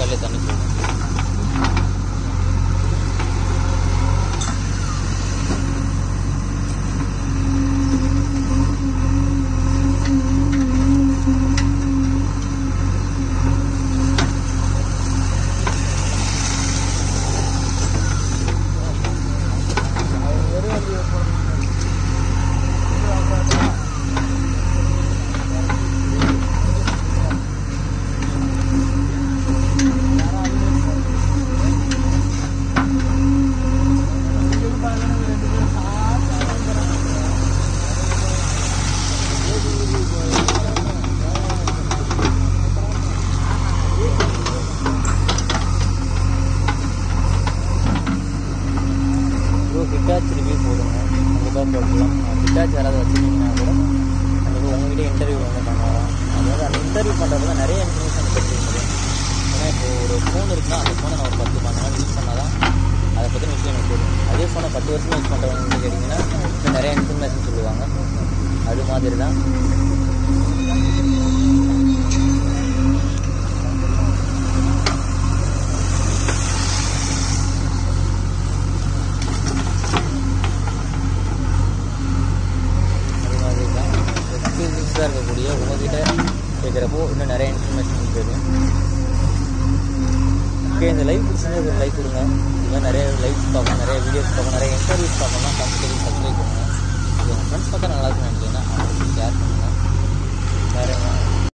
வாய்க்காலே தண்ணி போகும் bro ஹிட்டாச் review போடுங்க கண்டிப்பாக போடலாம் ஹிட்டாச் யாராவது வச்சுருந்தீங்கன்னா கூட கண்டிப்பாக உங்ககிட்ட இன்டர்வியூ வந்து பண்ணலாம் அதாவது அந்த இன்டர்வியூ பண்ணுறதுல நிறைய இன்ஃபர்மேஷன் கிடைக்க முடியும் ஏன்னா இப்போ ஒரு ஃபோன் இருக்குன்னா அந்த ஃபோனை நான் ஒரு பத்து பன்னெண்டு நாள் யூஸ் பண்ணால் தான் அதை பற்றின விஷயம் எனக்கு தெரியும் அதே ஃபோனை பத்து வருஷம் யூஸ் பண்ணுறவங்க கேட்டிங்கன்னா இன்னும் நிறைய இன்ஃபர்மேஷன் சொல்லுவாங்க அது மாதிரி தான் அது மாதிரி தான் எக்ஸ்பீரியன்ஸாக இருக்கக்கூடிய உங்ககிட்ட கேட்குறப்போ இன்னும் நிறைய இன்ஃபர்மேஷன் தெரியும் ஓகே இந்த லைவ் பிடிச்சிருந்தா ஒரு லைக் கொடுங்க இது மாதிரி நிறைய லைவ்ஸ் பார்க்கணும் நிறைய வீடியோஸ் பார்க்கணும் நிறைய இன்டர்வியூஸ் பார்க்கணும்னா கம்பெனி சப்ஸ்கிரைப் பண்ணுங்க